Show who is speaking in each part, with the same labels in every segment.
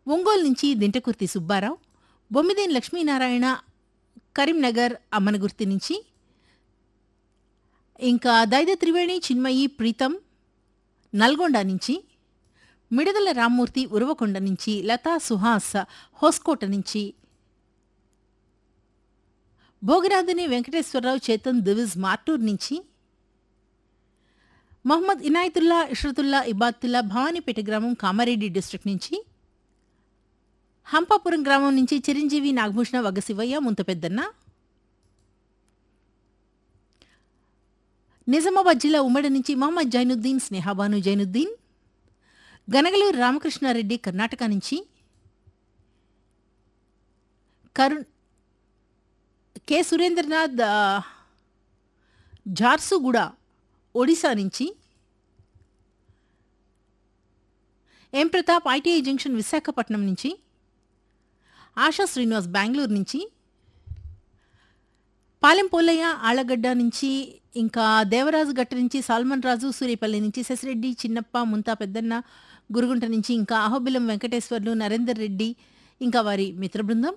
Speaker 1: ఒంగోలు నుంచి దింటకుర్తి సుబ్బారావు బొమ్మిదేని లక్ష్మీనారాయణ కరీంనగర్ అమ్మనగుర్తి నుంచి ఇంకా దైద త్రివేణి చిన్మయి ప్రీతం నల్గొండ నుంచి మిడదల రామ్మూర్తి ఉరవకొండ నుంచి లతా సుహాస్ హోస్కోట నుంచి భోగిరాధుని వెంకటేశ్వరరావు చేతన్ దివిజ్ మార్టూర్ నుంచి మహమ్మద్ ఇనాయతుల్లా ఇష్రతుల్లా ఇబాతుల్లా భవానీపేట గ్రామం కామారెడ్డి డిస్ట్రిక్ట్ నుంచి హంపాపురం గ్రామం నుంచి చిరంజీవి నాగభూషణ వగశివయ్య ముంతపెద్దన్న నిజామాబాద్ జిల్లా ఉమ్మడి నుంచి మహమ్మద్ జైనుద్దీన్ స్నేహాబాను జైనుద్దీన్ గనగలూరు రామకృష్ణారెడ్డి కర్ణాటక నుంచి కరుణ్ కె సురేంద్రనాథ్ ఆ, ఝార్సుగూడ ఒడిశా నుంచి M Pratap ITI junction Visakhapatnam నుంచి ఆశా శ్రీనివాస్ బెంగళూరు నుంచి పాలెం పోలయ్య ఆళ్లగడ్డ నుంచి ఇంకా దేవరాజు గట్ట నుంచి సాల్మన్ రాజు సూర్యపల్లి నుంచి శశిరెడ్డి చిన్నప్ప ముంతా పెద్దన్న గురుగుంట నుంచి ఇంకా అహోబిలం వెంకటేశ్వర్లు నరేందర్ రెడ్డి ఇంకా వారి మిత్ర బృందం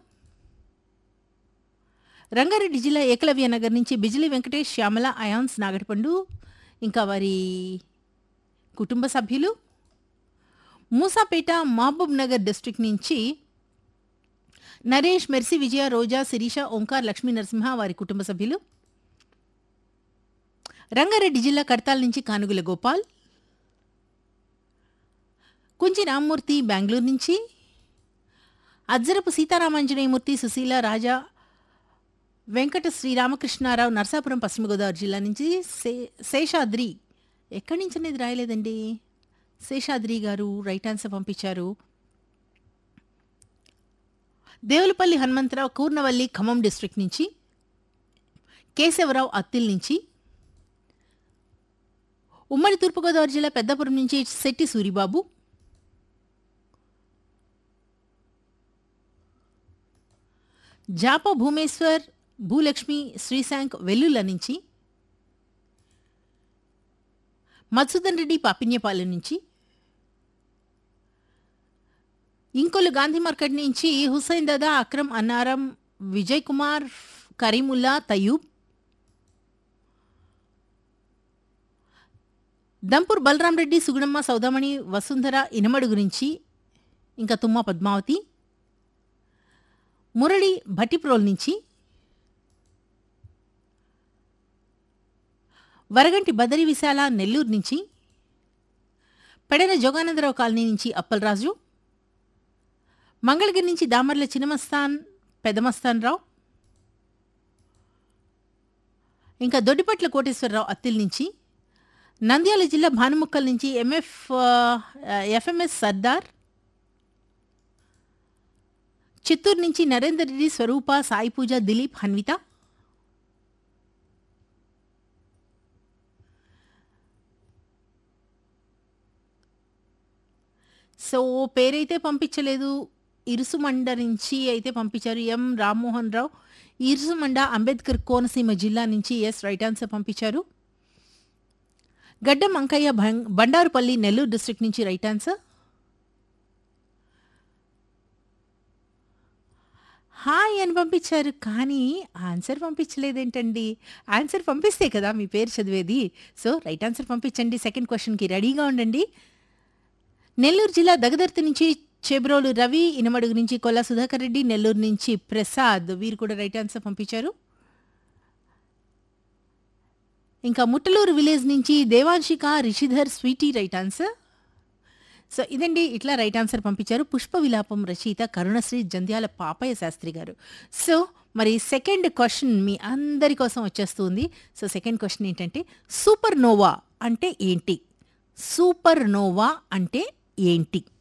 Speaker 1: రంగారెడ్డి జిల్లా ఏకలవ్య నగర్ నుంచి బిజిలి వెంకటేష్ శ్యామల అయాన్స్ నాగటిపండు ఇంకా వారి కుటుంబ సభ్యులు మూసాపేట మహబూబ్ నగర్ డిస్ట్రిక్ట్ నుంచి నరేష్ మెర్సి విజయ రోజా శిరీష ఓంకార్ లక్ష్మీ నరసింహ వారి కుటుంబ సభ్యులు రంగారెడ్డి జిల్లా కడతాల నుంచి కానుగుల గోపాల్ కుంచి రామ్మూర్తి బెంగళూరు నుంచి అజ్జరపు సీతారామాంజనేయమూర్తి సుశీల రాజా వెంకట శ్రీరామకృష్ణారావు నరసాపురం పశ్చిమ గోదావరి జిల్లా నుంచి శే- శేషాద్రి ఎక్కడి నుంచి అనేది రాయలేదండి శేషాద్రి గారు రైట్ ఆన్సర్ పంపించారు దేవులపల్లి హనుమంతరావు కూర్నవల్లి ఖమ్మం డిస్ట్రిక్ట్ నుంచి కేశవరావు అత్తిల్ నుంచి ఉమ్మడి తూర్పుగోదావరి జిల్లా పెద్దపురం నుంచి శెట్టి సూరిబాబు జాప భూమేశ్వర్ భూలక్ష్మి శ్రీశాంక్ వెల్లుల నుంచి మధుసూదన్ రెడ్డి పాపిన్యపాలెం నుంచి ఇంకొలు గాంధీ మార్కెట్ నుంచి హుసైన్ దాదా అక్రమ్ అన్నారం విజయ్ కుమార్ కరీముల్లా తయూబ్ దంపూర్ బలరాం రెడ్డి సుగుణమ్మ సౌదామణి వసుంధర ఇనమడు గురించి ఇంకా తుమ్మ పద్మావతి మురళి భట్టిప్రోల్ నుంచి వరగంటి బదరి విశాల నెల్లూరు నుంచి పెడన జోగానందరావు కాలనీ నుంచి అప్పలరాజు మంగళగిరి నుంచి దామర్ల చిన్నమస్తాన్ పెదమస్తాన్ రావు ఇంకా దొడ్డిపట్ల కోటేశ్వరరావు అత్తిల్ నుంచి నంద్యాల జిల్లా భానుముక్కల్ నుంచి ఎంఎఫ్ ఆ, ఎఫ్ఎంఎస్ సర్దార్ చిత్తూరు నుంచి నరేందర్ రెడ్డి స్వరూప సాయి పూజ దిలీప్ హన్విత సో పేరైతే పంపించలేదు ఇరుసుమండ నుంచి అయితే పంపించారు ఎం రామ్మోహన్ రావు ఇరుసుమండ అంబేద్కర్ కోనసీమ జిల్లా నుంచి ఎస్ రైట్ ఆన్సర్ పంపించారు గడ్డం అంకయ్య భం- బండారుపల్లి నెల్లూరు డిస్ట్రిక్ట్ నుంచి రైట్ ఆన్సర్ హాయ్ అని పంపించారు కానీ ఆన్సర్ పంపించలేదేంటండి ఆన్సర్ పంపిస్తే కదా మీ పేరు చదివేది సో రైట్ ఆన్సర్ పంపించండి సెకండ్ క్వశ్చన్కి రెడీగా ఉండండి నెల్లూరు జిల్లా దగదర్తి నుంచి చెబ్రోలు రవి ఇనమడుగు నుంచి కొల్లా సుధాకర్ రెడ్డి నెల్లూరు నుంచి ప్రసాద్ వీరు కూడా రైట్ ఆన్సర్ పంపించారు ఇంకా ముట్టలూరు విలేజ్ నుంచి Devanshika Rishidhar Sweety right answer so ఇదండి ఇట్లా రైట్ ఆన్సర్ పంపించారు పుష్ప విలాపం రచయిత కరుణశ్రీ జంధ్యాల పాపయ్య శాస్త్రి గారు సో మరి సెకండ్ క్వశ్చన్ మీ అందరి కోసం వచ్చేస్తుంది సో సెకండ్ క్వశ్చన్ ఏంటంటే సూపర్ నోవా అంటే ఏంటి సూపర్ నోవా అంటే ఏంటి